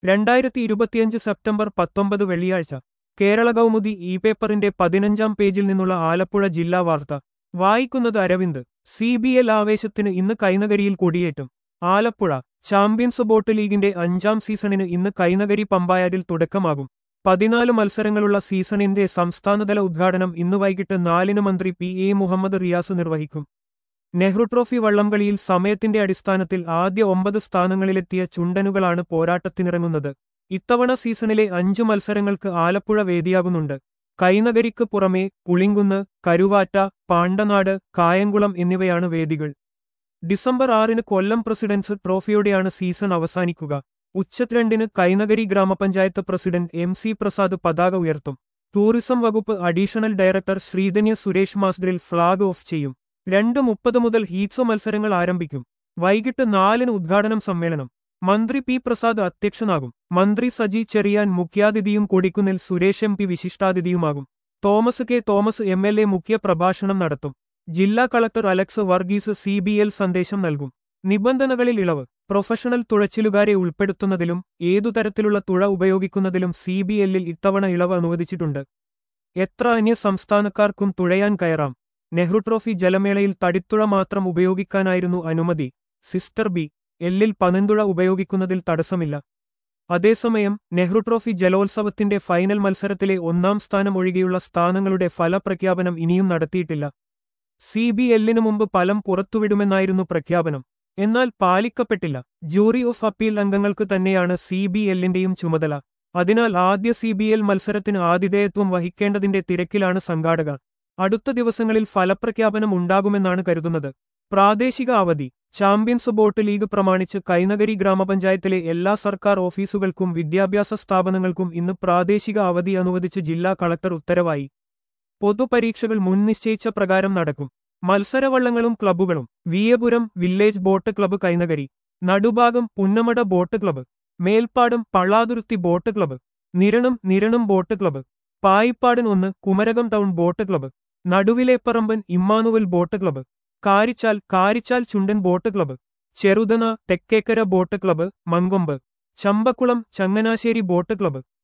രണ്ടായിരത്തി ഇരുപത്തിയഞ്ച് സെപ്റ്റംബർ പത്തൊമ്പത് വെള്ളിയാഴ്ച കേരള കൗമുദി ഇ പേപ്പറിന്റെ പതിനഞ്ചാം പേജിൽ നിന്നുള്ള ആലപ്പുഴ ജില്ലാ വാർത്ത വായിക്കുന്നത് അരവിന്ദ് സി ബി എൽ ആവേശത്തിന് ഇന്ന് കൈനകരിയിൽ കൊടിയേറ്റും ആലപ്പുഴ ചാമ്പ്യൻസ് ബോട്ട് ലീഗിന്റെ അഞ്ചാം സീസണിന് ഇന്ന് കൈനകരി പമ്പായാരിൽ തുടക്കമാകും പതിനാല് മത്സരങ്ങളുള്ള സീസണിന്റെ സംസ്ഥാനതല ഉദ്ഘാടനം ഇന്ന് വൈകിട്ട് നാലിന് മന്ത്രി പി എ മുഹമ്മദ് റിയാസ് നിർവഹിക്കും നെഹ്റു ട്രോഫി വള്ളംകളിയിൽ സമയത്തിന്റെ അടിസ്ഥാനത്തിൽ ആദ്യ ഒമ്പത് സ്ഥാനങ്ങളിലെത്തിയ ചുണ്ടനുകളാണ് പോരാട്ടത്തിനിറങ്ങുന്നത് ഇത്തവണ സീസണിലെ അഞ്ചു മത്സരങ്ങൾക്ക് ആലപ്പുഴ വേദിയാകുന്നുണ്ട് കൈനകരിക്ക് പുറമെ പുളിങ്കുന്ന് കരുവാറ്റ പാണ്ടനാട് കായംകുളം എന്നിവയാണ് വേദികൾ ഡിസംബർ ആറിന് കൊല്ലം പ്രസിഡൻസ് ട്രോഫിയോടെയാണ് സീസൺ അവസാനിക്കുക ഉച്ചത്തിരണ്ടിന് കൈനഗരി ഗ്രാമപഞ്ചായത്ത് പ്രസിഡന്റ് എം സി പ്രസാദ് പതാക ഉയർത്തും ടൂറിസം വകുപ്പ് അഡീഷണൽ ഡയറക്ടർ ശ്രീധന്യ സുരേഷ് മാസ്ഡറിൽ ഫ്ളാഗ് ഓഫ് ചെയ്യും രണ്ട് മുപ്പത് മുതൽ ഹീറ്റ്സോ മത്സരങ്ങൾ ആരംഭിക്കും വൈകിട്ട് നാലിന് ഉദ്ഘാടനം സമ്മേളനം മന്ത്രി പി പ്രസാദ് അധ്യക്ഷനാകും മന്ത്രി സജി ചെറിയാൻ മുഖ്യാതിഥിയും കൊടിക്കുന്നിൽ സുരേഷ് എം പി വിശിഷ്ടാതിഥിയുമാകും Thomas K Thomas M L A മുഖ്യ പ്രഭാഷണം നടത്തും ജില്ലാ collector Alex Varghese C B L സന്ദേശം നൽകും നിബന്ധനകളിൽ ഇളവ് പ്രൊഫഷണൽ തുഴച്ചിലുകാരെ ഉൾപ്പെടുത്തുന്നതിലും ഏതു തരത്തിലുള്ള തുഴ ഉപയോഗിക്കുന്നതിലും സി ബി എല്ലിൽ ഇത്തവണ ഇളവ് അനുവദിച്ചിട്ടുണ്ട് എത്ര അന്യ സംസ്ഥാനക്കാർക്കും തുഴയാൻ കയറാം നെഹ്റു ട്രോഫി ജലമേളയിൽ തടിത്തുഴ മാത്രം ഉപയോഗിക്കാനായിരുന്നു അനുമതി സിസ്റ്റർ ബി എല്ലിൽ പനന്തുഴ ഉപയോഗിക്കുന്നതിൽ തടസ്സമില്ല അതേസമയം നെഹ്റു ട്രോഫി ജലോത്സവത്തിന്റെ ഫൈനൽ മത്സരത്തിലെ ഒന്നാം സ്ഥാനം ഒഴികെയുള്ള സ്ഥാനങ്ങളുടെ ഫലപ്രഖ്യാപനം ഇനിയും നടത്തിയിട്ടില്ല സി ബി എല്ലിനു മുമ്പ് ഫലം പുറത്തുവിടുമെന്നായിരുന്നു പ്രഖ്യാപനം എന്നാൽ പാലിക്കപ്പെട്ടില്ല ജൂറി ഓഫ് അപ്പീൽ അംഗങ്ങൾക്ക് തന്നെയാണ് സി ബി എല്ലിന്റെയും ചുമതല അതിനാൽ ആദ്യ സി ബി എൽ മത്സരത്തിന് ആതിഥേയത്വം വഹിക്കേണ്ടതിന്റെ തിരക്കിലാണ് സംഘാടകർ അടുത്ത ദിവസങ്ങളിൽ ഫലപ്രഖ്യാപനം ഉണ്ടാകുമെന്നാണ് കരുതുന്നത് പ്രാദേശിക അവധി ചാമ്പ്യൻസ് ബോട്ട് ലീഗ് പ്രമാണിച്ച് കൈനഗരി ഗ്രാമപഞ്ചായത്തിലെ എല്ലാ സർക്കാർ ഓഫീസുകൾക്കും വിദ്യാഭ്യാസ സ്ഥാപനങ്ങൾക്കും ഇന്ന് പ്രാദേശിക അവധി അനുവദിച്ച് ജില്ലാ കളക്ടർ ഉത്തരവായി പൊതുപരീക്ഷകൾ മുൻനിശ്ചയിച്ച പ്രകാരം നടക്കും മത്സരവള്ളങ്ങളും ക്ലബ്ബുകളും Veeyapuram village boat club Kainakary Nadubhagam Punnamada boat club Melpadam Pallathuruthy boat club Niranam Niranam boat club Payippadan ഒന്ന് Kumarakom town boat club Naduvileparamban Emmanuel boat club Karichal Karichal Chundan boat club Cheruthana Thekkekara boat club Mankombu Champakkulam Changanassery boat club